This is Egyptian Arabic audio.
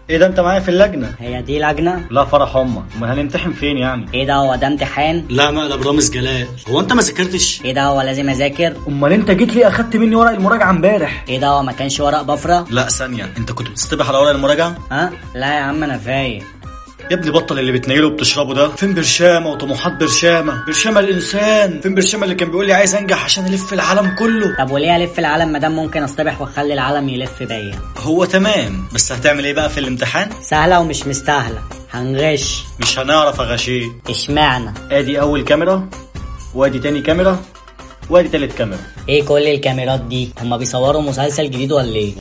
ايه ده انت معايا في اللجنه هي دي لجنة لا فرح امك امال هنمتحن فين يعني ايه ده هو ده امتحان لا مقلب رامز جلال هو انت ما ذاكرتش ايه ده هو لازم اذاكر امال انت جيت ليه اخدت مني ورق المراجعه امبارح ايه ده هو ما كانش ورق بفرة لا ثانيه انت كنت بتستبح على ورق المراجعه ها لا يا عم انا فايق يا ابني بطل اللي بتنيله وبتشربه ده فين برشامه وطموحات برشامه برشامه الانسان فين برشامه اللي كان بيقول لي عايز انجح عشان الف العالم كله طب وليه الف العالم مادام ممكن اصطبح واخلي العالم يلف بيا هو تمام بس هتعمل ايه بقى في الامتحان سهلة ومش مستاهلة هنغش مش هنعرف اغشيه اشمعنى ادي اول كاميرا وادي تاني كاميرا وادي تالت كاميرا ايه كل الكاميرات دي هما بيصوروا مسلسل جديد ولا ايه